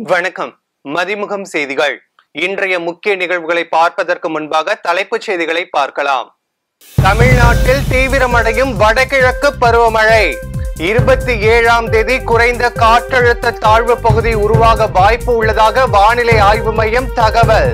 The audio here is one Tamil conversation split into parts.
வணக்கம் மதிமுகம் செய்திகள் இன்றைய முக்கிய நிகழ்வுகளை பார்ப்பதற்கு முன்பாக தலைப்புச் செய்திகளை பார்க்கலாம் தமிழ்நாட்டில் தீவிரமடையும் வடகிழக்கு பருவமழை இருபத்தி ஏழாம் தேதி குறைந்த காற்றழுத்த தாழ்வு பகுதி உருவாக வாய்ப்பு உள்ளதாக வானிலை ஆய்வு மையம் தகவல்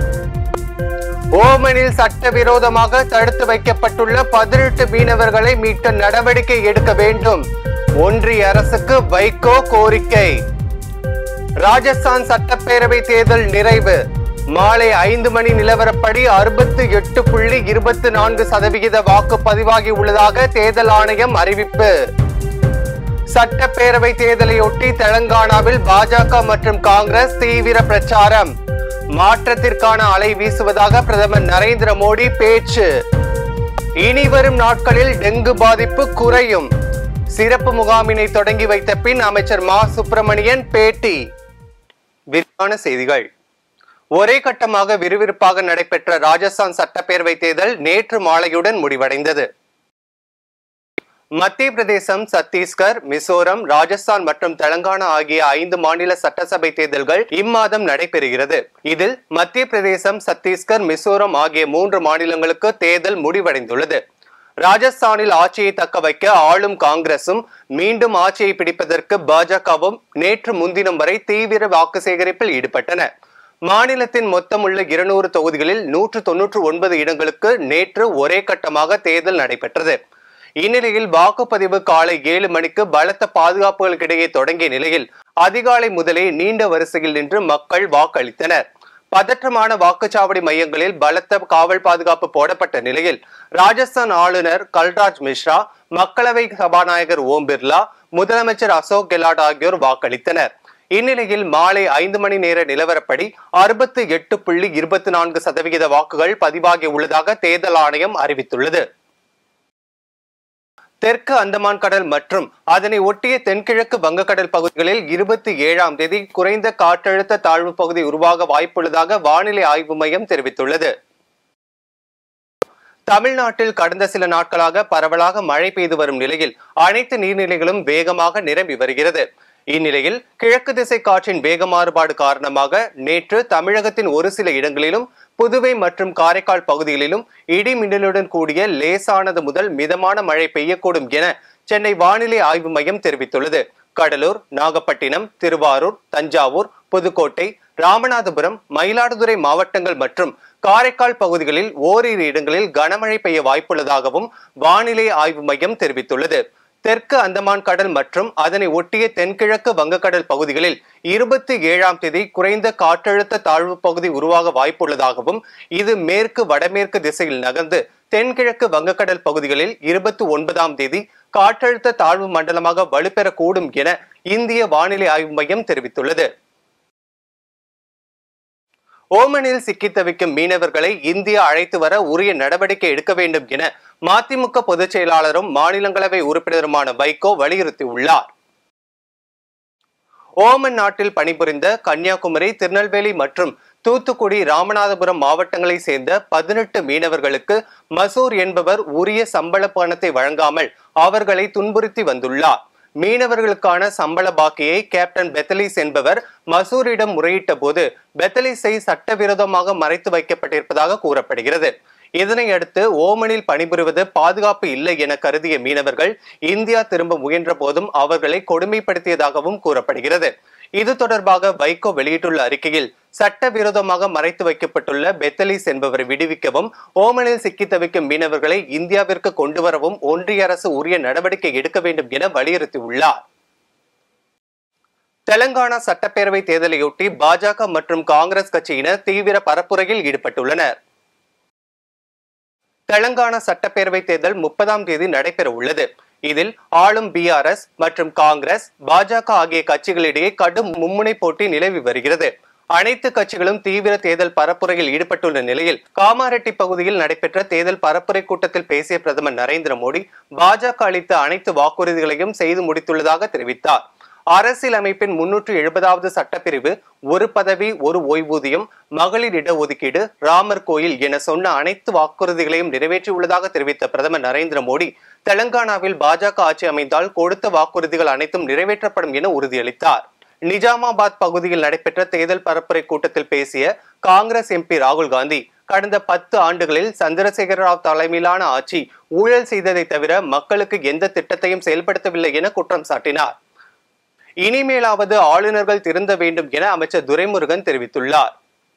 ஓமனில் சட்டவிரோதமாக தடுத்து வைக்கப்பட்டுள்ள பதினெட்டு மீனவர்களை மீட்க நடவடிக்கை எடுக்க வேண்டும் ஒன்றிய அரசுக்கு வைகோ கோரிக்கை ராஜஸ்தான் சட்டப்பேரவை தேர்தல் நிறைவு மாலை ஐந்து மணி நிலவரப்படி அறுபத்து எட்டு புள்ளி இருபத்தி நான்கு சதவிகித வாக்கு பதிவாகி உள்ளதாக தேர்தல் ஆணையம் அறிவிப்பு சட்டப்பேரவை தேர்தலையொட்டி தெலங்கானாவில் பாஜக மற்றும் காங்கிரஸ் தீவிர பிரச்சாரம் மாற்றத்திற்கான அலை வீசுவதாக பிரதமர் நரேந்திர மோடி பேச்சு இனி வரும் நாட்களில் டெங்கு பாதிப்பு குறையும் சிறப்பு முகாமினை தொடங்கி வைத்த பின் அமைச்சர் மா சுப்பிரமணியன் பேட்டி விரிவான செய்திகள் ஒரே கட்டமாக விறுவிறுப்பாக நடைபெற்ற ராஜஸ்தான் சட்டப்பேரவை தேர்தல் நேற்று மாலையுடன் முடிவடைந்தது மத்திய பிரதேசம் சத்தீஸ்கர் மிசோரம் ராஜஸ்தான் மற்றும் தெலங்கானா ஆகிய ஐந்து மாநில சட்டசபை தேர்தல்கள் இம்மாதம் நடைபெறுகிறது இதில் மத்திய பிரதேசம் சத்தீஸ்கர் மிசோரம் ஆகிய மூன்று மாநிலங்களுக்கு தேர்தல் முடிவடைந்துள்ளது ராஜஸ்தானில் ஆட்சியை தக்க வைக்க ஆளும் காங்கிரசும் மீண்டும் ஆட்சியை பிடிப்பதற்கு பாஜகவும் நேற்று முன்தினம் வரை தீவிர வாக்கு சேகரிப்பில் ஈடுபட்டன மாநிலத்தின் மொத்தமுள்ள இருநூறு தொகுதிகளில் நூற்று தொன்னூற்று ஒன்பது இடங்களுக்கு நேற்று ஒரே கட்டமாக தேர்தல் நடைபெற்றது இந்நிலையில் வாக்குப்பதிவு காலை ஏழு மணிக்கு பலத்த பாதுகாப்புகளுக்கிடையே தொடங்கிய நிலையில் அதிகாலை முதலே நீண்ட வரிசையில் நின்று மக்கள் வாக்களித்தனர் பதற்றமான வாக்குச்சாவடி மையங்களில் பலத்த காவல் பாதுகாப்பு போடப்பட்ட நிலையில் ராஜஸ்தான் ஆளுநர் கல்ராஜ் மிஸ்ரா மக்களவை சபாநாயகர் ஓம் பிர்லா முதலமைச்சர் அசோக் கெலாட் ஆகியோர் வாக்களித்தனர் இந்நிலையில் மாலை ஐந்து மணி நேர நிலவரப்படி அறுபத்தி எட்டு புள்ளி இருபத்தி நான்கு சதவிகித வாக்குகள் பதிவாகி உள்ளதாக தேர்தல் ஆணையம் அறிவித்துள்ளது தெற்கு அந்தமான் கடல் மற்றும் அதனை ஒட்டிய தென்கிழக்கு வங்கக்கடல் பகுதிகளில் இருபத்தி ஏழாம் தேதி குறைந்த காற்றழுத்த தாழ்வு பகுதி உருவாக வாய்ப்புள்ளதாக வானிலை ஆய்வு மையம் தெரிவித்துள்ளது தமிழ்நாட்டில் கடந்த சில நாட்களாக பரவலாக மழை பெய்து வரும் நிலையில் அனைத்து நீர்நிலைகளும் வேகமாக நிரம்பி வருகிறது இந்நிலையில் கிழக்கு திசை காற்றின் வேக மாறுபாடு காரணமாக நேற்று தமிழகத்தின் ஒரு சில இடங்களிலும் புதுவை மற்றும் காரைக்கால் பகுதிகளிலும் இடி மின்னலுடன் கூடிய லேசானது முதல் மிதமான மழை பெய்யக்கூடும் என சென்னை வானிலை ஆய்வு மையம் தெரிவித்துள்ளது கடலூர் நாகப்பட்டினம் திருவாரூர் தஞ்சாவூர் புதுக்கோட்டை ராமநாதபுரம் மயிலாடுதுறை மாவட்டங்கள் மற்றும் காரைக்கால் பகுதிகளில் ஓரிரு இடங்களில் கனமழை பெய்ய வாய்ப்புள்ளதாகவும் வானிலை ஆய்வு மையம் தெரிவித்துள்ளது தெற்கு அந்தமான் கடல் மற்றும் அதனை ஒட்டிய தென்கிழக்கு வங்கக்கடல் பகுதிகளில் இருபத்தி ஏழாம் தேதி குறைந்த காற்றழுத்த தாழ்வு பகுதி உருவாக வாய்ப்புள்ளதாகவும் இது மேற்கு வடமேற்கு திசையில் நகர்ந்து தென்கிழக்கு வங்கக்கடல் பகுதிகளில் இருபத்தி ஒன்பதாம் தேதி காற்றழுத்த தாழ்வு மண்டலமாக வலுப்பெறக்கூடும் என இந்திய வானிலை ஆய்வு மையம் தெரிவித்துள்ளது ஓமனில் சிக்கித் தவிக்கும் மீனவர்களை இந்தியா அழைத்து வர உரிய நடவடிக்கை எடுக்க வேண்டும் என மதிமுக பொதுச் செயலாளரும் மாநிலங்களவை உறுப்பினருமான வைகோ வலியுறுத்தியுள்ளார் ஓமன் நாட்டில் பணிபுரிந்த கன்னியாகுமரி திருநெல்வேலி மற்றும் தூத்துக்குடி ராமநாதபுரம் மாவட்டங்களை சேர்ந்த பதினெட்டு மீனவர்களுக்கு மசூர் என்பவர் உரிய சம்பள பணத்தை வழங்காமல் அவர்களை துன்புறுத்தி வந்துள்ளார் மீனவர்களுக்கான சம்பள பாக்கியை கேப்டன் பெத்தலிஸ் என்பவர் மசூரிடம் முறையிட்ட போது பெத்தலிஸை சட்டவிரோதமாக மறைத்து வைக்கப்பட்டிருப்பதாக கூறப்படுகிறது இதனையடுத்து ஓமனில் பணிபுரிவது பாதுகாப்பு இல்லை என கருதிய மீனவர்கள் இந்தியா திரும்ப முயன்ற போதும் அவர்களை கொடுமைப்படுத்தியதாகவும் கூறப்படுகிறது இது தொடர்பாக வைகோ வெளியிட்டுள்ள அறிக்கையில் சட்டவிரோதமாக மறைத்து வைக்கப்பட்டுள்ள பெத்தலிஸ் என்பவரை விடுவிக்கவும் ஓமனில் சிக்கி தவிக்கும் மீனவர்களை இந்தியாவிற்கு கொண்டு வரவும் ஒன்றிய அரசு உரிய நடவடிக்கை எடுக்க வேண்டும் என வலியுறுத்தியுள்ளார் தெலங்கானா சட்டப்பேரவை தேர்தலையொட்டி பாஜக மற்றும் காங்கிரஸ் கட்சியினர் தீவிர பரப்புரையில் ஈடுபட்டுள்ளனர் தெலங்கானா சட்டப்பேரவை தேர்தல் முப்பதாம் தேதி நடைபெற உள்ளது இதில் ஆளும் பிஆர்எஸ் மற்றும் காங்கிரஸ் பாஜக ஆகிய கட்சிகளிடையே கடும் மும்முனை போட்டி நிலவி வருகிறது அனைத்து கட்சிகளும் தீவிர தேர்தல் பரப்புரையில் ஈடுபட்டுள்ள நிலையில் காமாரெட்டி பகுதியில் நடைபெற்ற தேர்தல் பரப்புரை கூட்டத்தில் பேசிய பிரதமர் நரேந்திர மோடி பாஜக அளித்த அனைத்து வாக்குறுதிகளையும் செய்து முடித்துள்ளதாக தெரிவித்தார் அரசியல் அமைப்பின் முன்னூற்று எழுபதாவது சட்டப்பிரிவு ஒரு பதவி ஒரு ஓய்வூதியம் மகளிர் இடஒதுக்கீடு ராமர் கோயில் என சொன்ன அனைத்து வாக்குறுதிகளையும் நிறைவேற்றியுள்ளதாக தெரிவித்த பிரதமர் நரேந்திர மோடி தெலங்கானாவில் பாஜக ஆட்சி அமைந்தால் கொடுத்த வாக்குறுதிகள் அனைத்தும் நிறைவேற்றப்படும் என உறுதியளித்தார் நிஜாமாபாத் பகுதியில் நடைபெற்ற தேர்தல் பரப்புரை கூட்டத்தில் பேசிய காங்கிரஸ் எம்பி ராகுல் காந்தி கடந்த பத்து ஆண்டுகளில் சந்திரசேகர ராவ் தலைமையிலான ஆட்சி ஊழல் செய்ததை தவிர மக்களுக்கு எந்த திட்டத்தையும் செயல்படுத்தவில்லை என குற்றம் சாட்டினார் இனிமேலாவது ஆளுநர்கள் திருந்த வேண்டும் என அமைச்சர் துரைமுருகன் தெரிவித்துள்ளார்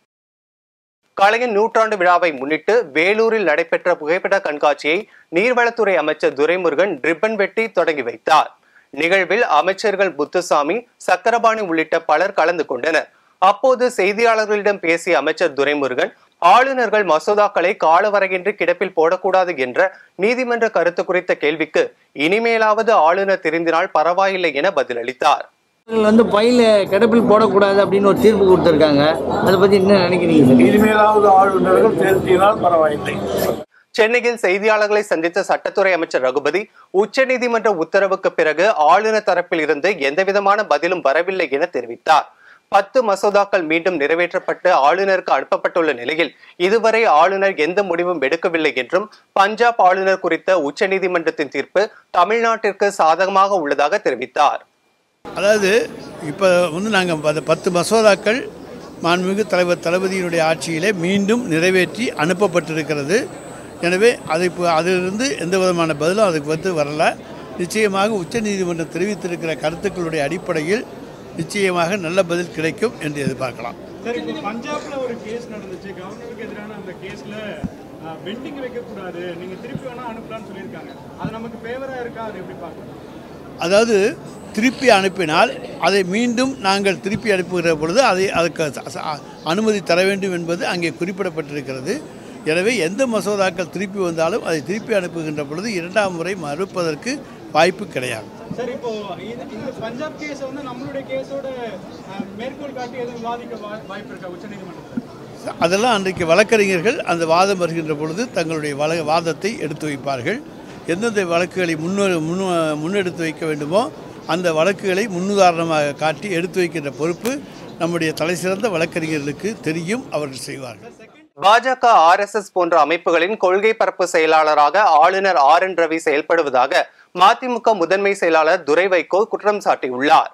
கலைஞர் நூற்றாண்டு விழாவை முன்னிட்டு வேலூரில் நடைபெற்ற புகைப்பட கண்காட்சியை நீர்வளத்துறை அமைச்சர் துரைமுருகன் ரிப்பன் வெட்டி தொடங்கி வைத்தார் நிகழ்வில் அமைச்சர்கள் முத்துசாமி சக்கரபாணி உள்ளிட்ட பலர் கலந்து கொண்டனர் அப்போது செய்தியாளர்களிடம் பேசிய அமைச்சர் துரைமுருகன் ஆளுநர்கள் மசோதாக்களை காலவரையின்றி கிடப்பில் போடக்கூடாது என்ற நீதிமன்ற கருத்து குறித்த கேள்விக்கு இனிமேலாவது ஆளுநர் திருந்தினால் பரவாயில்லை என பதிலளித்தார் இவர்கள் வந்து பையில கிடப்பில் போடக்கூடாது அப்படின்னு ஒரு தீர்ப்பு கொடுத்துருக்காங்க அதை பத்தி என்ன நினைக்கிறீங்க சார் இனிமேலாவது ஆளுநர்கள் திருத்தினால் பரவாயில்லை சென்னையில் செய்தியாளர்களை சந்தித்த சட்டத்துறை அமைச்சர் ரகுபதி உச்சநீதிமன்ற உத்தரவுக்கு பிறகு ஆளுநர் தரப்பில் இருந்து எந்தவிதமான பதிலும் வரவில்லை என தெரிவித்தார் பத்து மசோதாக்கள் மீண்டும் நிறைவேற்றப்பட்டு ஆளுநருக்கு அனுப்பப்பட்டுள்ள நிலையில் இதுவரை ஆளுநர் எந்த முடிவும் எடுக்கவில்லை என்றும் பஞ்சாப் ஆளுநர் குறித்த உச்சநீதிமன்றத்தின் தீர்ப்பு தமிழ்நாட்டிற்கு சாதகமாக உள்ளதாக தெரிவித்தார் அதாவது இப்போ வந்து நாங்கள் அந்த பத்து மசோதாக்கள் மாண்புமிகு தலைவர் தளபதியினுடைய ஆட்சியிலே மீண்டும் நிறைவேற்றி அனுப்பப்பட்டிருக்கிறது எனவே அதை இப்போ அதிலிருந்து எந்த விதமான பதிலும் அதுக்கு வந்து வரல நிச்சயமாக உச்சநீதிமன்றம் தெரிவித்திருக்கிற கருத்துக்களுடைய அடிப்படையில் நிச்சயமாக நல்ல பதில் கிடைக்கும் என்று எதிர்பார்க்கலாம் சார் இப்போ பஞ்சாப்ல ஒரு கேஸ் நடந்துச்சு கவர்னருக்கு எதிரான அந்த கேஸ்ல பெண்டிங் வைக்கக்கூடாது நீங்க திருப்பி வேணா அனுப்பலாம்னு சொல்லியிருக்காங்க அது நமக்கு ஃபேவரா இருக்கா அது எப்படி பார்க்கலாம் அதாவது திருப்பி அனுப்பினால் அதை மீண்டும் நாங்கள் திருப்பி அனுப்புகிற பொழுது அதை அதுக்கு ச- ச- அனுமதி தர வேண்டும் என்பது அங்கே குறிப்பிடப்பட்டிருக்கிறது எனவே எந்த மசோதாக்கள் திருப்பி வந்தாலும் அதை திருப்பி அனுப்புகின்ற பொழுது இரண்டாம் முறை மறுப்பதற்கு வாய்ப்பு கிடையாது சார் இப்போ இது- இந்த பஞ்சாப் கேஸ் வந்து நம்மளுடைய கேஸோட அஹ், மேற்கோள் காட்டி எதுவும் விவாதிக்க வா- வாய்ப்பு இருக்கா உச்சநீதிமன்றத்தில் அதெல்லாம் அன்றைக்கு வழக்கறிஞர்கள் அந்த வாதம் வருகின்ற பொழுது தங்களுடைய வழ வாதத்தை எடுத்து வைப்பார்கள் எந்தெந்த வழக்குகளை முன்னோ முன் முன்னெடுத்து வைக்க வேண்டுமோ அந்த வழக்குகளை முன்னுதாரணமாக காட்டி எடுத்து வைக்கின்ற பொறுப்பு நம்முடைய தலைசிறந்த வழக்கறிஞர்களுக்கு தெரியும் அவர்கள் செய்வார்கள் பாஜக ஆர்எஸ்எஸ் போன்ற அமைப்புகளின் கொள்கை பரப்பு செயலாளராக ஆளுநர் ஆர் என் ரவி செயல்படுவதாக மதிமுக முதன்மை செயலாளர் துரை வைகோ குற்றம் சாட்டியுள்ளார்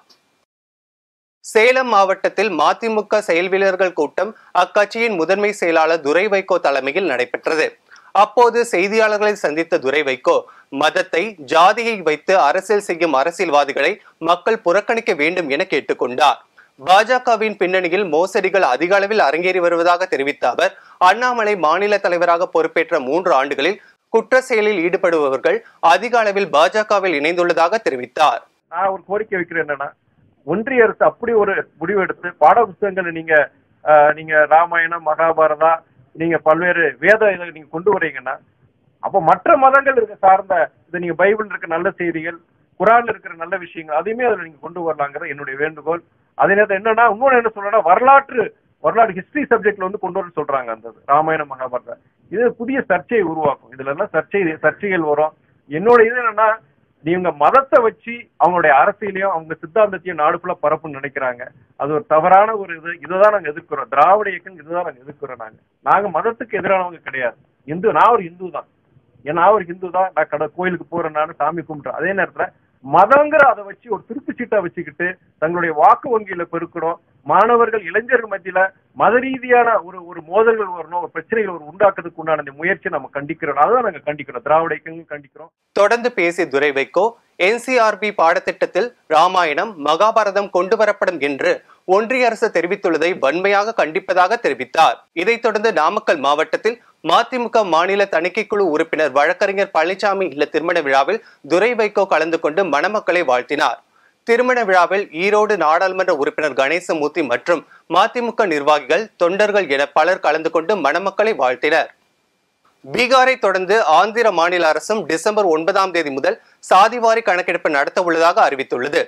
சேலம் மாவட்டத்தில் மதிமுக செயல் வீரர்கள் கூட்டம் அக்கட்சியின் முதன்மை செயலாளர் துரை வைகோ தலைமையில் நடைபெற்றது அப்போது செய்தியாளர்களை சந்தித்த துரை வைகோ மதத்தை ஜாதியை வைத்து அரசியல் செய்யும் அரசியல்வாதிகளை மக்கள் புறக்கணிக்க வேண்டும் என கேட்டுக்கொண்டார் பாஜகவின் பின்னணியில் மோசடிகள் அதிக அளவில் அரங்கேறி வருவதாக தெரிவித்த அவர் அண்ணாமலை மாநில தலைவராக பொறுப்பேற்ற மூன்று ஆண்டுகளில் குற்ற செயலில் ஈடுபடுபவர்கள் அதிக அளவில் பாஜகவில் இணைந்துள்ளதாக தெரிவித்தார் நான் ஒரு கோரிக்கை வைக்கிறேன் என்னன்னா ஒன்றிய அரசு அப்படி ஒரு முடிவு எடுத்து பாட புத்தகங்களை நீங்க ஆஹ், நீங்க ராமாயணம் மகாபாரதா நீங்க பல்வேறு வேத இதை நீங்க கொண்டு வரீங்கன்னா அப்போ மற்ற மதங்கள் இருக்க சார்ந்த இது நீங்க பைபிள் இருக்க நல்ல செய்திகள் குரான்ல இருக்கிற நல்ல விஷயங்கள் அதையுமே அதுல நீங்க கொண்டு வரலாங்கிறது என்னுடைய வேண்டுகோள் அதே நேரத்தில் என்னன்னா இன்னொன்னு என்ன சொல்றேன்னா வரலாற்று வரலாறு ஹிஸ்டரி சப்ஜெக்ட்ல வந்து கொண்டு வர சொல்றாங்க அந்த இது, ராமாயணம் மகாபாரதம் இது புதிய சர்ச்சையை உருவாக்கும் இதுல எல்லாம் சர்ச்சை சர்ச்சைகள் வரும் என்னோட இது என்னன்னா நீங்க மதத்தை வச்சு அவங்களுடைய அரசியலையும் அவங்க சித்தாந்தத்தையும் நாடு ஃபுல்லா பரப்புன்னு நினைக்கிறாங்க அது ஒரு தவறான ஒரு இது இதுதான் நாங்க எதிர்க்கிறோம் திராவிட இயக்கம் இதுதான் நாங்க எதிர்க்கிறோம் நாங்க நாங்க மதத்துக்கு எதிரானவங்க கிடையாது இந்து நான் ஒரு இந்து தான் ஏன்னா நான் ஒரு இந்து தான் நான் கடை கோயிலுக்கு போறேன் நான் சாமி கும்பிட்றேன் அதே நேரத்துல மதங்கிற அதை வச்சு ஒரு திருப்பு சீட்டா வச்சுக்கிட்டு தங்களுடைய வாக்கு வங்கியில பெருக்கணும் மாணவர்கள் இளைஞர்கள் மத்தியில மத ரீதியான ஒரு ஒரு மோதல்கள் வரணும் ஒரு பிரச்சனைகள் ஒரு உண்டாக்குறதுக்கு உண்டான இந்த முயற்சியை நம்ம கண்டிக்கிறோம் அதுதான் நாங்க கண்டிக்கிறோம் திராவிட இயக்கங்களும் கண்டிக்கிறோம் தொடர்ந்து பேசிய துரை வைகோ என்சிஆர்பி பாடத்திட்டத்தில் ராமாயணம் மகாபாரதம் கொண்டு வரப்படும் என்று ஒன்றிய அரசு தெரிவித்துள்ளதை வன்மையாக கண்டிப்பதாக தெரிவித்தார் இதைத் தொடர்ந்து நாமக்கல் மாவட்டத்தில் மதிமுக மாநில தணிக்கைக்குழு உறுப்பினர் வழக்கறிஞர் பழனிசாமி இல்ல திருமண விழாவில் துரை வைகோ கலந்து கொண்டு மணமக்களை வாழ்த்தினார் திருமண விழாவில் ஈரோடு நாடாளுமன்ற உறுப்பினர் கணேசமூர்த்தி மற்றும் மதிமுக நிர்வாகிகள் தொண்டர்கள் என பலர் கலந்து கொண்டு மணமக்களை வாழ்த்தினர் பீகாரை தொடர்ந்து ஆந்திர மாநில அரசும் டிசம்பர் ஒன்பதாம் தேதி முதல் சாதிவாரி கணக்கெடுப்பு நடத்த உள்ளதாக அறிவித்துள்ளது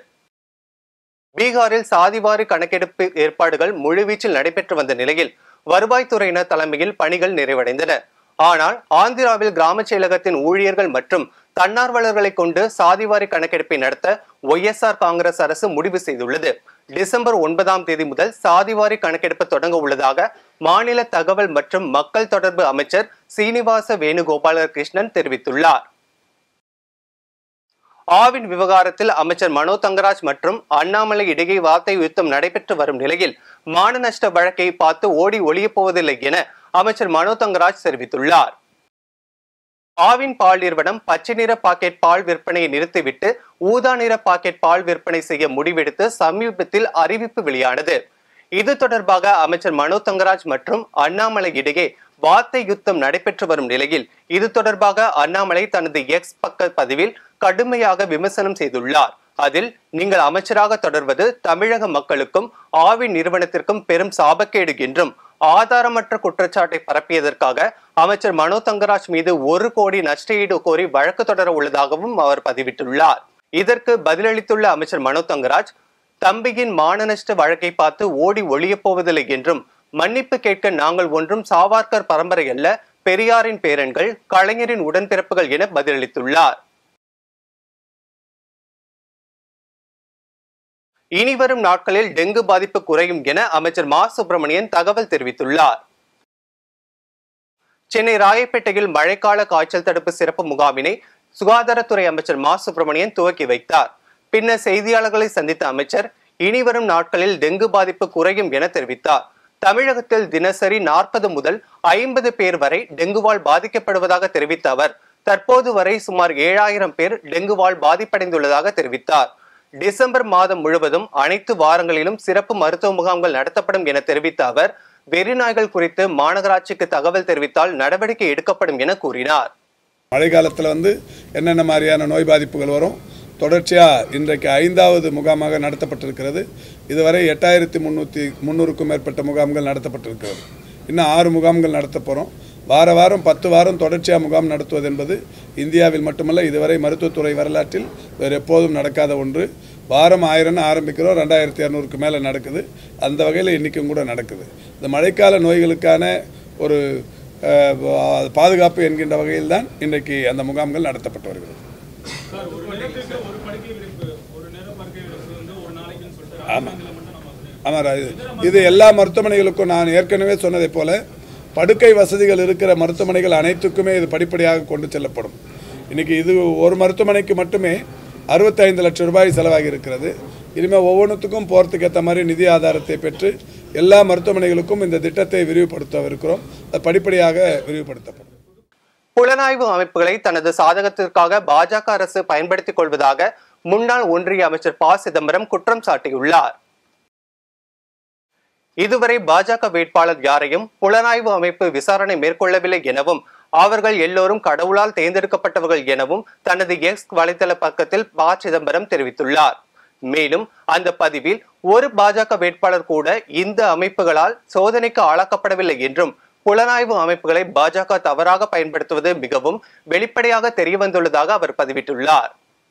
பீகாரில் சாதிவாரி கணக்கெடுப்பு ஏற்பாடுகள் முழுவீச்சில் நடைபெற்று வந்த நிலையில் வருவாய்த்துறையினர் தலைமையில் பணிகள் நிறைவடைந்தன ஆனால் ஆந்திராவில் கிராம செயலகத்தின் ஊழியர்கள் மற்றும் தன்னார்வலர்களை கொண்டு சாதிவாரி கணக்கெடுப்பை நடத்த ஒய்எஸ்ஆர் காங்கிரஸ் அரசு முடிவு செய்துள்ளது டிசம்பர் ஒன்பதாம் தேதி முதல் சாதிவாரி கணக்கெடுப்பு தொடங்க உள்ளதாக மாநில தகவல் மற்றும் மக்கள் தொடர்பு அமைச்சர் சீனிவாச வேணுகோபால கிருஷ்ணன் தெரிவித்துள்ளார் ஆவின் விவகாரத்தில் அமைச்சர் மனோ தங்கராஜ் மற்றும் அண்ணாமலை இடையே வார்த்தை யுத்தம் நடைபெற்று வரும் நிலையில் மான நஷ்ட வழக்கை பார்த்து ஓடி ஒளியப் போவதில்லை என அமைச்சர் மனோ தங்கராஜ் தெரிவித்துள்ளார் ஆவின் பால் நிறுவனம் பச்சை நிற பாக்கெட் பால் விற்பனையை நிறுத்திவிட்டு ஊதா நிற பாக்கெட் பால் விற்பனை செய்ய முடிவெடுத்து சமீபத்தில் அறிவிப்பு வெளியானது இது தொடர்பாக அமைச்சர் மனோ தங்கராஜ் மற்றும் அண்ணாமலை இடையே வார்த்தை யுத்தம் நடைபெற்று வரும் நிலையில் இது தொடர்பாக அண்ணாமலை தனது எக்ஸ் பக்க பதிவில் கடுமையாக விமர்சனம் செய்துள்ளார் அதில் நீங்கள் அமைச்சராக தொடர்வது தமிழக மக்களுக்கும் ஆவின் நிறுவனத்திற்கும் பெரும் சாபக்கேடு என்றும் ஆதாரமற்ற குற்றச்சாட்டை பரப்பியதற்காக அமைச்சர் மனோ தங்கராஜ் மீது ஒரு கோடி நஷ்டஈடு கோரி வழக்கு தொடர உள்ளதாகவும் அவர் பதிவிட்டுள்ளார் இதற்கு பதிலளித்துள்ள அமைச்சர் மனோ தங்கராஜ் தம்பியின் மான நஷ்ட வழக்கை பார்த்து ஓடி ஒளியப் போவதில்லை என்றும் மன்னிப்பு கேட்க நாங்கள் ஒன்றும் சாவார்கர் பரம்பரை அல்ல பெரியாரின் பேரன்கள் கலைஞரின் உடன்பிறப்புகள் என பதிலளித்துள்ளார் இனிவரும் நாட்களில் டெங்கு பாதிப்பு குறையும் என அமைச்சர் மா சுப்பிரமணியன் தகவல் தெரிவித்துள்ளார் சென்னை ராயப்பேட்டையில் மழைக்கால காய்ச்சல் தடுப்பு சிறப்பு முகாமினை சுகாதாரத்துறை அமைச்சர் மா சுப்பிரமணியன் துவக்கி வைத்தார் பின்னர் செய்தியாளர்களை சந்தித்த அமைச்சர் இனிவரும் நாட்களில் டெங்கு பாதிப்பு குறையும் என தெரிவித்தார் தமிழகத்தில் தினசரி நாற்பது முதல் ஐம்பது பேர் வரை டெங்குவால் பாதிக்கப்படுவதாக தெரிவித்த அவர் தற்போது வரை சுமார் ஏழாயிரம் பேர் டெங்குவால் பாதிப்படைந்துள்ளதாக தெரிவித்தார் டிசம்பர் மாதம் முழுவதும் அனைத்து வாரங்களிலும் சிறப்பு மருத்துவ முகாம்கள் நடத்தப்படும் என தெரிவித்த அவர் வெறிநாய்கள் குறித்து மாநகராட்சிக்கு தகவல் தெரிவித்தால் நடவடிக்கை எடுக்கப்படும் என கூறினார் மழை காலத்தில் வந்து என்னென்ன மாதிரியான நோய் பாதிப்புகள் வரும் தொடர்ச்சியாக இன்றைக்கு ஐந்தாவது முகாமாக நடத்தப்பட்டிருக்கிறது இதுவரை எட்டாயிரத்தி முந்நூற்றி முந்நூறுக்கும் மேற்பட்ட முகாம்கள் நடத்தப்பட்டிருக்கிறது இன்னும் ஆறு முகாம்கள் நடத்த போகிறோம் வார வாரம் பத்து வாரம் தொடர்ச்சியாக முகாம் நடத்துவது என்பது இந்தியாவில் மட்டுமல்ல இதுவரை மருத்துவத்துறை வரலாற்றில் வேறு எப்போதும் நடக்காத ஒன்று வாரம் ஆயிரம்னு ஆரம்பிக்கிறோம் ரெண்டாயிரத்தி இரநூறுக்கு மேலே நடக்குது அந்த வகையில் இன்றைக்கும் கூட நடக்குது இந்த மழைக்கால நோய்களுக்கான ஒரு அஹ், பாதுகாப்பு என்கின்ற வகையில் தான் இன்றைக்கு அந்த முகாம்கள் நடத்தப்பட்டு வருகிறது ஆமாம் ஆமாம் ராஜு. இது எல்லா மருத்துவமனைகளுக்கும் நான் ஏற்கனவே சொன்னதைப் போல படுக்கை வசதிகள் இருக்கிற மருத்துவமனைகள் அனைத்துக்குமே இது படிப்படியாக கொண்டு செல்லப்படும் இன்னைக்கு இது ஒரு மருத்துவமனைக்கு மட்டுமே அறுபத்தைந்து லட்சம் ரூபாய் செலவாகி இருக்கிறது இனிமேல் ஒவ்வொன்றுத்துக்கும் போகிறதுக்கு ஏற்ற மாதிரி நிதி ஆதாரத்தை பெற்று எல்லா மருத்துவமனைகளுக்கும் இந்த திட்டத்தை விரிவுபடுத்தவிருக்கிறோம் அது படிப்படியாக விரிவுபடுத்தப்படும் புலனாய்வு அமைப்புகளை தனது சாதகத்திற்காக பாஜக அரசு பயன்படுத்திக் கொள்வதாக முன்னாள் ஒன்றிய அமைச்சர் ப சிதம்பரம் குற்றம் சாட்டியுள்ளார் இதுவரை பாஜக வேட்பாளர் யாரையும் புலனாய்வு அமைப்பு விசாரணை மேற்கொள்ளவில்லை எனவும் அவர்கள் எல்லோரும் கடவுளால் தேர்ந்தெடுக்கப்பட்டவர்கள் எனவும் தனது எக்ஸ் வலைதள பக்கத்தில் ப சிதம்பரம் தெரிவித்துள்ளார் மேலும் அந்த பதிவில் ஒரு பாஜக வேட்பாளர் கூட இந்த அமைப்புகளால் சோதனைக்கு ஆளாக்கப்படவில்லை என்றும் புலனாய்வு அமைப்புகளை பாஜக தவறாக பயன்படுத்துவது மிகவும் வெளிப்படையாக தெரியவந்துள்ளதாக அவர் பதிவிட்டுள்ளார்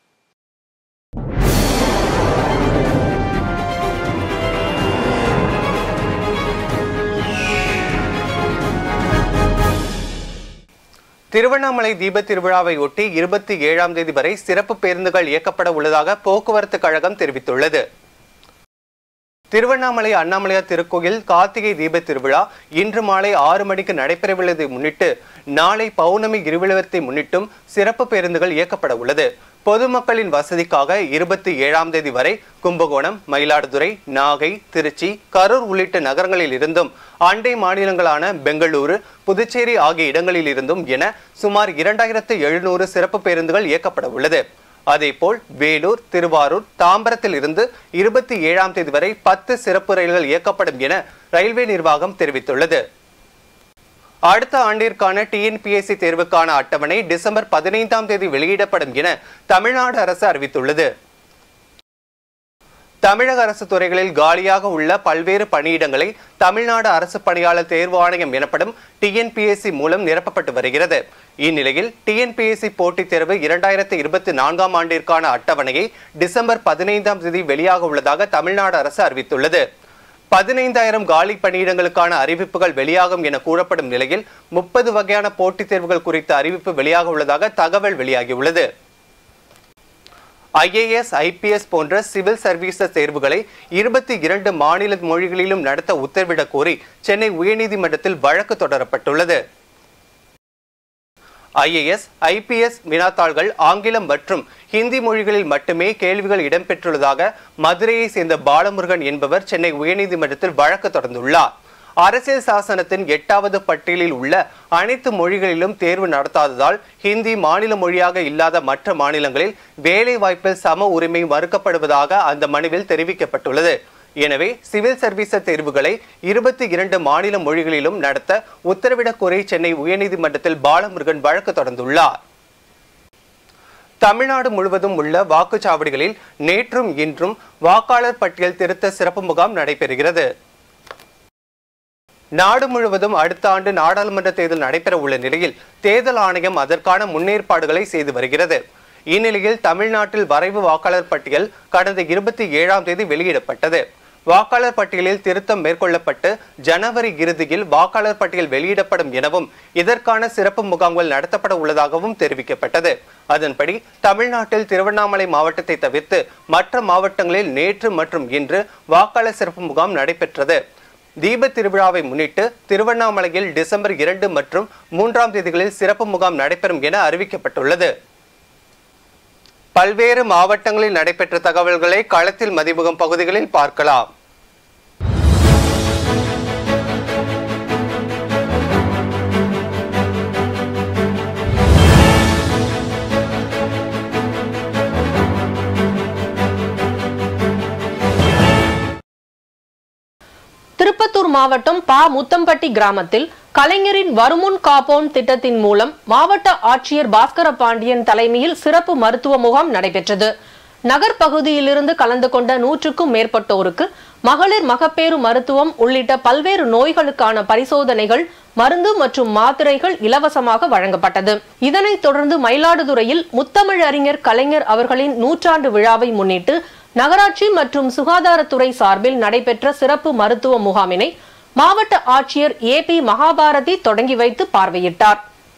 திருவண்ணாமலை தீப திருவிழாவை ஒட்டி இருபத்தி ஏழாம் தேதி வரை சிறப்பு பேருந்துகள் இயக்கப்பட உள்ளதாக போக்குவரத்து கழகம் தெரிவித்துள்ளது திருவண்ணாமலை அண்ணாமலையார் திருக்கோயில் கார்த்திகை தீப திருவிழா இன்று மாலை ஆறு மணிக்கு நடைபெறவுள்ளதை முன்னிட்டு நாளை பௌர்ணமி இருவிழத்தை முன்னிட்டும் சிறப்பு பேருந்துகள் இயக்கப்பட உள்ளது பொதுமக்களின் வசதிக்காக இருபத்தி ஏழாம் தேதி வரை கும்பகோணம் மயிலாடுதுறை நாகை திருச்சி கரூர் உள்ளிட்ட நகரங்களில் இருந்தும் அண்டை மாநிலங்களான பெங்களூரு புதுச்சேரி ஆகிய இடங்களில் இருந்தும் என சுமார் இரண்டாயிரத்து எழுநூறு சிறப்பு பேருந்துகள் இயக்கப்பட உள்ளது அதேபோல் வேலூர் திருவாரூர் தாம்பரத்தில் இருந்து இருபத்தி ஏழாம் தேதி வரை பத்து சிறப்பு ரயில்கள் இயக்கப்படும் என ரயில்வே நிர்வாகம் தெரிவித்துள்ளது அடுத்த ஆண்டிற்கான டிஎன்பிஎஸ்சி தேர்வுக்கான அட்டவணை டிசம்பர் பதினைந்தாம் தேதி வெளியிடப்படும் என தமிழ்நாடு அரசு அறிவித்துள்ளது தமிழக அரசு துறைகளில் காலியாக உள்ள பல்வேறு பணியிடங்களை தமிழ்நாடு அரசு பணியாளர் தேர்வு ஆணையம் எனப்படும் டிஎன்பிஎஸ்சி மூலம் நிரப்பப்பட்டு வருகிறது இந்நிலையில் டிஎன்பிஎஸ்சி போட்டித் தேர்வு இரண்டாயிரத்தி இருபத்தி நான்காம் ஆண்டிற்கான அட்டவணையை டிசம்பர் பதினைந்தாம் தேதி வெளியாக உள்ளதாக தமிழ்நாடு அரசு அறிவித்துள்ளது பதினைந்தாயிரம் காலி பணியிடங்களுக்கான அறிவிப்புகள் வெளியாகும் என கூறப்படும் நிலையில் முப்பது வகையான போட்டித் தேர்வுகள் குறித்த அறிவிப்பு வெளியாக உள்ளதாக தகவல் வெளியாகியுள்ளது ஐஏஎஸ் ஐபிஎஸ் போன்ற சிவில் சர்வீசஸ் தேர்வுகளை இருபத்தி இரண்டு மாநில மொழிகளிலும் நடத்த உத்தரவிடக் கோரி சென்னை உயர்நீதிமன்றத்தில் வழக்கு தொடரப்பட்டுள்ளது ஐஏஎஸ் ஐபிஎஸ் வினாத்தாள்கள் ஆங்கிலம் மற்றும் ஹிந்தி மொழிகளில் மட்டுமே கேள்விகள் இடம்பெற்றுள்ளதாக மதுரையை சேர்ந்த பாலமுருகன் என்பவர் சென்னை உயர்நீதிமன்றத்தில் வழக்கு தொடர்ந்துள்ளார் அரசியல் சாசனத்தின் எட்டாவது பட்டியலில் உள்ள அனைத்து மொழிகளிலும் தேர்வு நடத்தாததால் ஹிந்தி மாநில மொழியாக இல்லாத மற்ற மாநிலங்களில் வேலை வாய்ப்பில் சம உரிமை மறுக்கப்படுவதாக அந்த மனுவில் தெரிவிக்கப்பட்டுள்ளது எனவே சிவில் சர்வீஸ் தேர்வுகளை இருபத்தி இரண்டு மாநில மொழிகளிலும் நடத்த உத்தரவிடக் கோரி சென்னை உயர்நீதிமன்றத்தில் பாலமுருகன் வழக்கு தொடர்ந்துள்ளார் தமிழ்நாடு முழுவதும் உள்ள வாக்குச்சாவடிகளில் நேற்றும் இன்றும் வாக்காளர் பட்டியல் திருத்த சிறப்பு முகாம் நடைபெறுகிறது நாடு முழுவதும் அடுத்த ஆண்டு நாடாளுமன்ற தேர்தல் நடைபெற உள்ள நிலையில் தேர்தல் ஆணையம் அதற்கான முன்னேற்பாடுகளை செய்து வருகிறது இந்நிலையில் தமிழ்நாட்டில் வரைவு வாக்காளர் பட்டியல் கடந்த இருபத்தி ஏழாம் தேதி வெளியிடப்பட்டது வாக்காளர் பட்டியலில் திருத்தம் மேற்கொள்ளப்பட்டு ஜனவரி இறுதியில் வாக்காளர் பட்டியல் வெளியிடப்படும் எனவும் இதற்கான சிறப்பு முகாம்கள் நடத்தப்பட உள்ளதாகவும் தெரிவிக்கப்பட்டது அதன்படி தமிழ்நாட்டில் திருவண்ணாமலை மாவட்டத்தை தவிர்த்து மற்ற மாவட்டங்களில் நேற்று மற்றும் இன்று வாக்காளர் சிறப்பு முகாம் நடைபெற்றது தீப திருவிழாவை முன்னிட்டு திருவண்ணாமலையில் டிசம்பர் இரண்டு மற்றும் மூன்றாம் தேதிகளில் சிறப்பு முகாம் நடைபெறும் என அறிவிக்கப்பட்டுள்ளது பல்வேறு மாவட்டங்களில் நடைபெற்ற தகவல்களை களத்தில் மதிமுகம் பகுதிகளில் பார்க்கலாம் திருப்பத்தூர் மாவட்டம் பா முத்தம்பட்டி கிராமத்தில் கலைஞரின் வருமுன் காப்போன் திட்டத்தின் மூலம் மாவட்ட ஆட்சியர் பாஸ்கர பாண்டியன் தலைமையில் சிறப்பு மருத்துவ முகாம் நடைபெற்றது நகர் பகுதியிலிருந்து கலந்து கொண்ட நூற்றுக்கும் மேற்பட்டோருக்கு மகளிர் மகப்பேறு மருத்துவம் உள்ளிட்ட பல்வேறு நோய்களுக்கான பரிசோதனைகள் மருந்து மற்றும் மாத்திரைகள் இலவசமாக வழங்கப்பட்டது இதனைத் தொடர்ந்து மயிலாடுதுறையில் முத்தமிழ் அறிஞர் கலைஞர் அவர்களின் நூற்றாண்டு விழாவை முன்னிட்டு நகராட்சி மற்றும் சுகாதாரத்துறை சார்பில் நடைபெற்ற சிறப்பு மருத்துவ முகாமினை மாவட்ட ஆட்சியர் ஏ பி மகாபாரதி தொடங்கி வைத்து பார்வையிட்டார்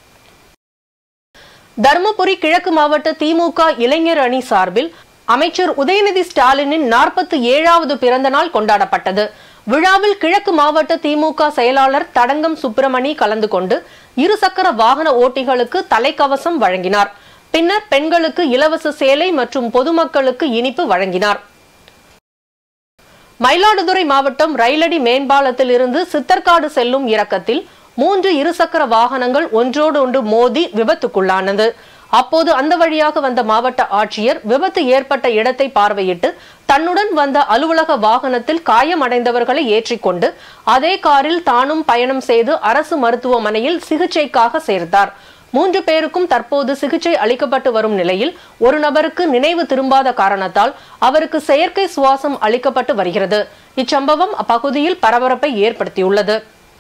தருமபுரி கிழக்கு மாவட்ட திமுக இளைஞர் அணி சார்பில் அமைச்சர் உதயநிதி ஸ்டாலினின் நாற்பத்தி ஏழாவது பிறந்த நாள் கொண்டாடப்பட்டது விழாவில் கிழக்கு மாவட்ட திமுக செயலாளர் தடங்கம் சுப்பிரமணி கலந்து கொண்டு இருசக்கர வாகன ஓட்டிகளுக்கு தலைக்கவசம் வழங்கினார் பின்னர் பெண்களுக்கு இலவச சேலை மற்றும் பொதுமக்களுக்கு இனிப்பு வழங்கினார் மயிலாடுதுறை மாவட்டம் ரயிலடி மேம்பாலத்தில் இருந்து சித்தர்காடு செல்லும் இறக்கத்தில் மூன்று இருசக்கர வாகனங்கள் ஒன்றோடு ஒன்று மோதி விபத்துக்குள்ளானது அப்போது அந்த வழியாக வந்த மாவட்ட ஆட்சியர் விபத்து ஏற்பட்ட இடத்தை பார்வையிட்டு தன்னுடன் வந்த அலுவலக வாகனத்தில் காயமடைந்தவர்களை ஏற்றிக்கொண்டு அதே காரில் தானும் பயணம் செய்து அரசு மருத்துவமனையில் சிகிச்சைக்காக சேர்த்தார் மூன்று பேருக்கும் தற்போது சிகிச்சை அளிக்கப்பட்டு வரும் நிலையில் ஒரு நபருக்கு நினைவு திரும்பாத காரணத்தால் அவருக்கு செயற்கை சுவாசம் அளிக்கப்பட்டு வருகிறது இச்சம்பவம் அப்பகுதியில் பரபரப்பை ஏற்படுத்தியுள்ளது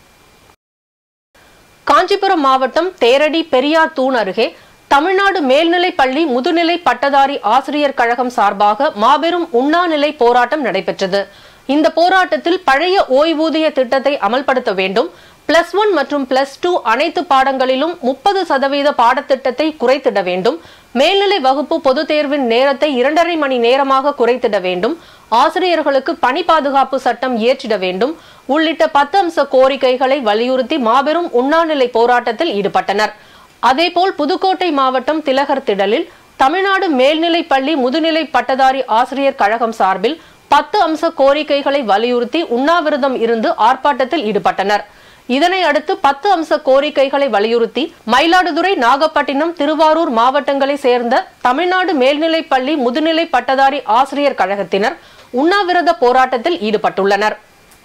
காஞ்சிபுரம் மாவட்டம் தேரடி பெரியார் தூண் அருகே தமிழ்நாடு மேல்நிலைப் பள்ளி முதுநிலை பட்டதாரி ஆசிரியர் கழகம் சார்பாக மாபெரும் உண்ணாநிலை போராட்டம் நடைபெற்றது இந்த போராட்டத்தில் பழைய ஓய்வூதிய திட்டத்தை அமல்படுத்த வேண்டும் பிளஸ் ஒன் மற்றும் பிளஸ் டூ அனைத்து பாடங்களிலும் முப்பது சதவீத பாடத்திட்டத்தை குறைத்திட வேண்டும் மேல்நிலை வகுப்பு பொதுத் தேர்வின் நேரத்தை இரண்டரை மணி நேரமாக குறைத்திட வேண்டும் ஆசிரியர்களுக்கு பணி பாதுகாப்பு சட்டம் இயற்றிட வேண்டும் உள்ளிட்ட பத்து அம்ச கோரிக்கைகளை வலியுறுத்தி மாபெரும் உண்ணாநிலை போராட்டத்தில் ஈடுபட்டனர் அதேபோல் புதுக்கோட்டை மாவட்டம் திலகர் திடலில் தமிழ்நாடு மேல்நிலைப் பள்ளி முதுநிலை பட்டதாரி ஆசிரியர் கழகம் சார்பில் பத்து அம்ச கோரிக்கைகளை வலியுறுத்தி உண்ணாவிரதம் இருந்து ஆர்ப்பாட்டத்தில் ஈடுபட்டனர் இதனை அடுத்து பத்து அம்ச கோரிக்கைகளை வலியுறுத்தி மயிலாடுதுறை நாகப்பட்டினம் திருவாரூர் மாவட்டங்களை சேர்ந்த தமிழ்நாடு மேல்நிலைப் பள்ளி முதுநிலை பட்டதாரி ஆசிரியர் கழகத்தினர் உண்ணாவிரத போராட்டத்தில் ஈடுபட்டுள்ளனர்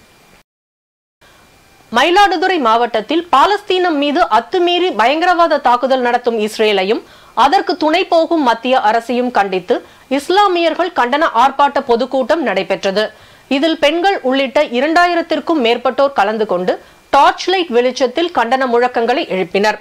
மயிலாடுதுறை மாவட்டத்தில் பாலஸ்தீனம் மீது அத்துமீறி பயங்கரவாத தாக்குதல் நடத்தும் இஸ்ரேலையும் அதற்கு துணை போகும் மத்திய அரசையும் கண்டித்து இஸ்லாமியர்கள் கண்டன ஆர்ப்பாட்ட பொதுக்கூட்டம் நடைபெற்றது இதில் பெண்கள் உள்ளிட்ட இரண்டாயிரத்திற்கும் மேற்பட்டோர் கலந்து கொண்டு டார்ச் லைட் வெளிச்சத்தில் கண்டன முழக்கங்களை எழுப்பினர்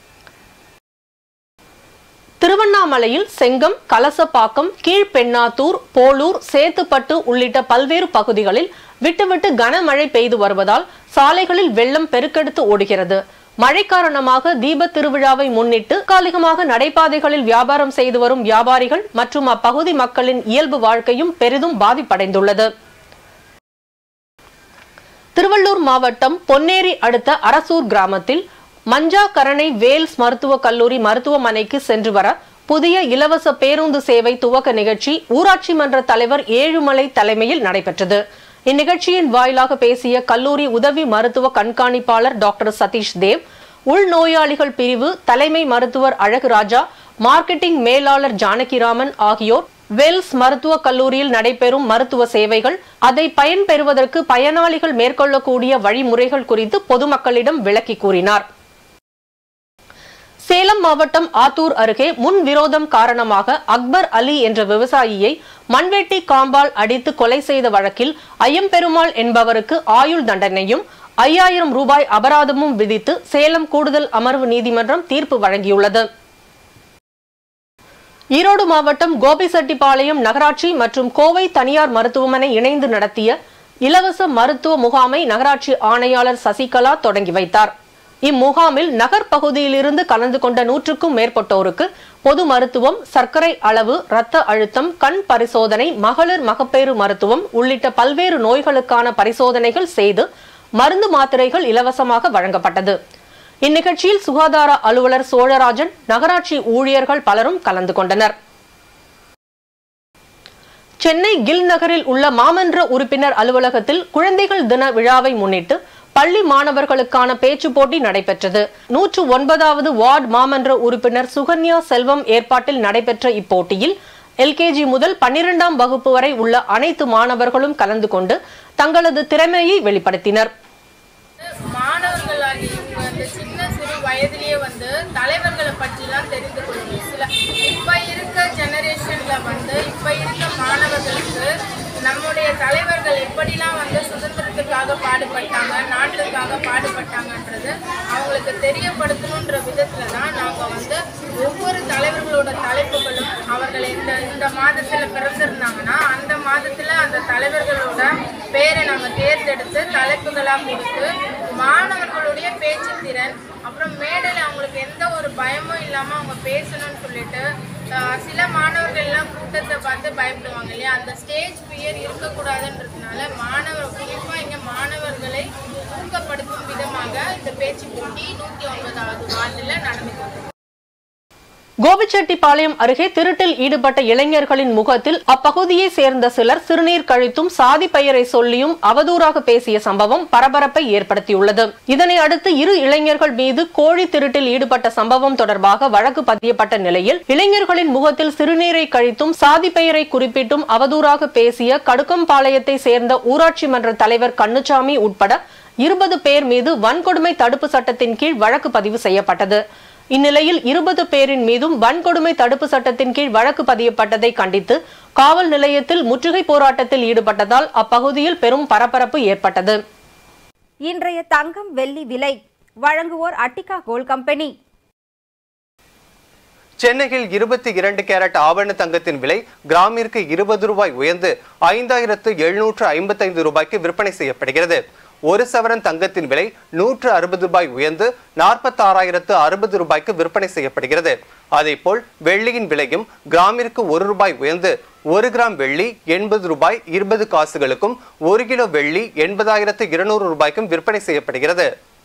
திருவண்ணாமலையில் செங்கம் கலசப்பாக்கம் கீழ்பெண்ணாத்தூர் போலூர் சேத்துப்பட்டு உள்ளிட்ட பல்வேறு பகுதிகளில் விட்டுவிட்டு கனமழை பெய்து வருவதால் சாலைகளில் வெள்ளம் பெருக்கெடுத்து ஓடுகிறது மழை காரணமாக தீப திருவிழாவை முன்னிட்டு தற்காலிகமாக நடைபாதைகளில் வியாபாரம் செய்து வரும் வியாபாரிகள் மற்றும் அப்பகுதி மக்களின் இயல்பு வாழ்க்கையும் பெரிதும் பாதிப்படைந்துள்ளது திருவள்ளூர் மாவட்டம் பொன்னேரி அடுத்த அரசூர் கிராமத்தில் மஞ்சா கரணை வேல்ஸ் மருத்துவக் கல்லூரி மருத்துவமனைக்கு சென்று வர புதிய இலவச பேருந்து சேவை துவக்க நிகழ்ச்சி ஊராட்சி மன்ற தலைவர் ஏழுமலை தலைமையில் நடைபெற்றது இந்நிகழ்ச்சியின் வாயிலாக பேசிய கல்லூரி உதவி மருத்துவ கண்காணிப்பாளர் டாக்டர் சதீஷ் தேவ் உள்நோயாளிகள் பிரிவு தலைமை மருத்துவர் அழகுராஜா மார்க்கெட்டிங் மேலாளர் ஜானகிராமன் ஆகியோர் வெல்ஸ் மருத்துவக் கல்லூரியில் நடைபெறும் மருத்துவ சேவைகள் அதை பயன்பெறுவதற்கு பயனாளிகள் மேற்கொள்ளக்கூடிய வழிமுறைகள் குறித்து பொதுமக்களிடம் விளக்கி கூறினார் சேலம் மாவட்டம் ஆத்தூர் அருகே முன் விரோதம் காரணமாக அக்பர் அலி என்ற விவசாயியை மண்வெட்டி காம்பால் அடித்து கொலை செய்த வழக்கில் ஐயம்பெருமாள் என்பவருக்கு ஆயுள் தண்டனையும் ஐயாயிரம் ரூபாய் அபராதமும் விதித்து சேலம் கூடுதல் அமர்வு நீதிமன்றம் தீர்ப்பு வழங்கியுள்ளது ஈரோடு மாவட்டம் கோபிசெட்டிப்பாளையம் நகராட்சி மற்றும் கோவை தனியார் மருத்துவமனை இணைந்து நடத்திய இலவச மருத்துவ முகாமை நகராட்சி ஆணையாளர் சசிகலா தொடங்கி வைத்தார் இம்முகாமில் நகர் பகுதியிலிருந்து கலந்து கொண்ட நூற்றுக்கும் மேற்பட்டோருக்கு பொது மருத்துவம் சர்க்கரை அளவு இரத்த அழுத்தம் கண் பரிசோதனை மகளிர் மகப்பேறு மருத்துவம் உள்ளிட்ட பல்வேறு நோய்களுக்கான பரிசோதனைகள் செய்து மருந்து மாத்திரைகள் இலவசமாக வழங்கப்பட்டது இந்நிகழ்ச்சியில் சுகாதார அலுவலர் சோழராஜன் நகராட்சி ஊழியர்கள் பலரும் கலந்து கொண்டனர் சென்னை கில் நகரில் உள்ள மாமன்ற உறுப்பினர் அலுவலகத்தில் குழந்தைகள் தின விழாவை முன்னிட்டு பள்ளி மாணவர்களுக்கான பேச்சு போட்டி நடைபெற்றது நூற்று ஒன்பதாவது வார்டு மாமன்ற உறுப்பினர் சுகன்யா செல்வம் ஏற்பாட்டில் நடைபெற்ற இப்போட்டியில் எல்கேஜி முதல் பன்னிரெண்டாம் வகுப்பு வரை உள்ள அனைத்து மாணவர்களும் கலந்து கொண்டு தங்களது திறமையை வெளிப்படுத்தினர் மாணவர்களாகிய இவங்க அந்த சின்ன சிறு வயதிலேயே வந்து தலைவர்களை பற்றிலாம் தெரிந்து கொள்ளணும் சில இப்போ இருக்க ஜெனரேஷன்ல வந்து இப்போ இருக்க மாணவர்களுக்கு நம்முடைய தலைவர்கள் எப்படிலாம் வந்து சுதந்திரத்துக்காக பாடுபட்டாங்க நாட்டுக்காக பாடுபட்டாங்கன்றது அவங்களுக்கு தெரியப்படுத்தணுன்ற விதத்துல தான் நாங்கள் வந்து ஒவ்வொரு தலைவர்களோட தலைப்புகளும் அவர்கள் இந்த இந்த மாதத்துல பிறந்திருந்தாங்கன்னா அந்த மாதத்துல அந்த தலைவர்களோட பேரை நாங்கள் தேர்ந்தெடுத்து தலைப்புகளாக கொடுத்து மாணவர்களுடைய பேச்சு திறன் அப்புறம் மேடையில் அவங்களுக்கு எந்த ஒரு பயமும் இல்லாமல் அவங்க பேசணும்னு சொல்லிட்டு ஆஹ், சில மாணவர்கள் எல்லாம் கூட்டத்தை பார்த்து பயப்படுவாங்க இல்லையா அந்த ஸ்டேஜ் பியர் இருக்கக்கூடாதுன்றதுனால மாணவர் குறிப்பாக இங்கே மாணவர்களை ஊக்கப்படுத்தும் விதமாக இந்த பேச்சு போட்டி நூற்றி ஒன்பதாவது வார்டில் நடந்துட்டு கோபிச்செட்டிப்பாளையம் அருகே திருட்டில் ஈடுபட்ட இளைஞர்களின் முகத்தில் அப்பகுதியை சேர்ந்த சிலர் சிறுநீர் கழித்தும் சாதி பெயரை சொல்லியும் அவதூறாக பேசிய சம்பவம் பரபரப்பை ஏற்படுத்தியுள்ளது இதனை அடுத்து இரு இளைஞர்கள் மீது கோழி திருட்டில் ஈடுபட்ட சம்பவம் தொடர்பாக வழக்கு பதியப்பட்ட நிலையில் இளைஞர்களின் முகத்தில் சிறுநீரை கழித்தும் சாதி பெயரை குறிப்பிட்டும் அவதூறாக பேசிய கடுக்கம்பாளையத்தை சேர்ந்த ஊராட்சி மன்ற தலைவர் கண்ணுச்சாமி உட்பட இருபது பேர் மீது வன்கொடுமை தடுப்பு சட்டத்தின் கீழ் வழக்கு பதிவு செய்யப்பட்டது இந்நிலையில் இருபது பேரின் மீதும் வன்கொடுமை தடுப்பு சட்டத்தின் கீழ் வழக்கு பதியப்பட்டதை கண்டித்து காவல் நிலையத்தில் முற்றுகை போராட்டத்தில் ஈடுபட்டதால் அப்பகுதியில் பெரும் பரபரப்பு ஏற்பட்டது இன்றைய தங்கம் வெள்ளி விலை வழங்குவோர் அட்டிகா கோல் கம்பெனி சென்னையில் இருபத்தி இரண்டு கேரட் ஆபரண தங்கத்தின் விலை கிராமிற்கு இருபது ரூபாய் உயர்ந்து ஐந்தாயிரத்து எழுநூற்று ஐம்பத்தைந்து ரூபாய்க்கு விற்பனை செய்யப்படுகிறது ஒரு சவரன் தங்கத்தின் விலை நூற்று அறுபது ரூபாய் உயர்ந்து நாற்பத்தாறாயிரத்து அறுபது ரூபாய்க்கு விற்பனை செய்யப்படுகிறது அதேபோல் வெள்ளியின் விலையும் கிராமிற்கு ஒரு ரூபாய் உயர்ந்து ஒரு கிராம் வெள்ளி எண்பது ரூபாய் இருபது காசுகளுக்கும் ஒரு கிலோ வெள்ளி எண்பதாயிரத்து இருநூறு ரூபாய்க்கும் விற்பனை செய்யப்படுகிறது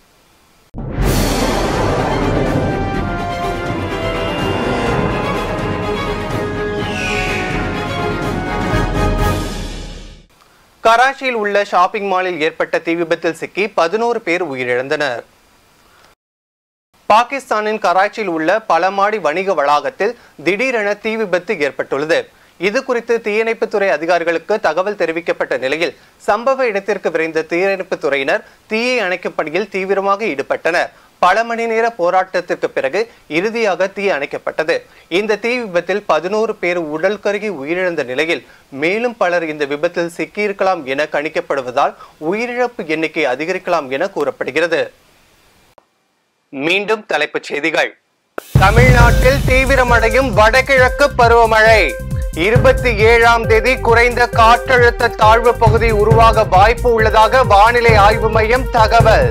கராச்சியில் உள்ள ஷாப்பிங் மாலில் ஏற்பட்ட தீ விபத்தில் சிக்கி பதினோரு பேர் உயிரிழந்தனர் பாகிஸ்தானின் கராச்சியில் உள்ள பல மாடி வணிக வளாகத்தில் திடீரென தீ விபத்து ஏற்பட்டுள்ளது இது குறித்து தீயணைப்புத்துறை அதிகாரிகளுக்கு தகவல் தெரிவிக்கப்பட்ட நிலையில் சம்பவ இடத்திற்கு விரைந்த தீயணைப்புத் துறையினர் தீயை அணைக்கும் பணியில் தீவிரமாக ஈடுபட்டனர் பல மணி நேர போராட்டத்திற்கு பிறகு இறுதியாக தீ அணைக்கப்பட்டது இந்த தீ விபத்தில் பதினோரு பேர் உடல் கருகி உயிரிழந்த நிலையில் மேலும் பலர் இந்த விபத்தில் சிக்கியிருக்கலாம் என கணிக்கப்படுவதால் உயிரிழப்பு எண்ணிக்கை அதிகரிக்கலாம் என கூறப்படுகிறது மீண்டும் தலைப்புச் செய்திகள் தமிழ்நாட்டில் தீவிரமடையும் வடகிழக்கு பருவமழை இருபத்தி ஏழாம் தேதி குறைந்த காற்றழுத்த தாழ்வு பகுதி உருவாக வாய்ப்பு உள்ளதாக வானிலை ஆய்வு மையம் தகவல்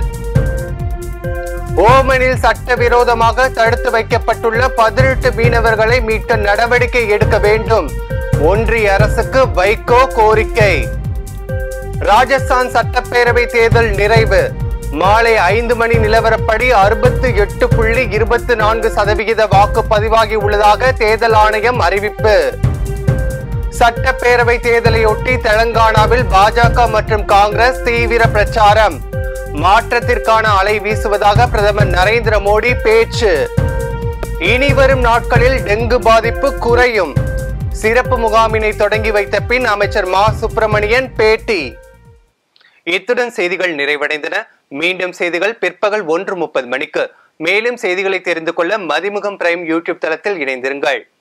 ஓமனில் சட்டவிரோதமாக தடுத்து வைக்கப்பட்டுள்ள பதினெட்டு மீனவர்களை மீட்க நடவடிக்கை எடுக்க வேண்டும் ஒன்றிய அரசுக்கு வைகோ கோரிக்கை ராஜஸ்தான் சட்டப்பேரவை தேர்தல் நிறைவு மாலை ஐந்து மணி நிலவரப்படி அறுபத்து எட்டு புள்ளி இருபத்தி நான்கு சதவிகித வாக்கு பதிவாகி உள்ளதாக தேர்தல் ஆணையம் அறிவிப்பு சட்டப்பேரவை தேர்தலையொட்டி தெலங்கானாவில் பாஜக மற்றும் காங்கிரஸ் தீவிர பிரச்சாரம் மாற்றத்திற்கான அலை வீசுவதாக பிரதமர் நரேந்திர மோடி பேச்சு இனி வரும் நாட்களில் டெங்கு பாதிப்பு குறையும் சிறப்பு முகாமினை தொடங்கி வைத்த பின் அமைச்சர் மா சுப்பிரமணியன் பேட்டி இத்துடன் செய்திகள் நிறைவடைந்தன மீண்டும் செய்திகள் பிற்பகல் ஒன்று முப்பது மணிக்கு மேலும் செய்திகளை தெரிந்து கொள்ள மதிமுகம் பிரைம் யூடியூப் தளத்தில் இணைந்திருங்கள்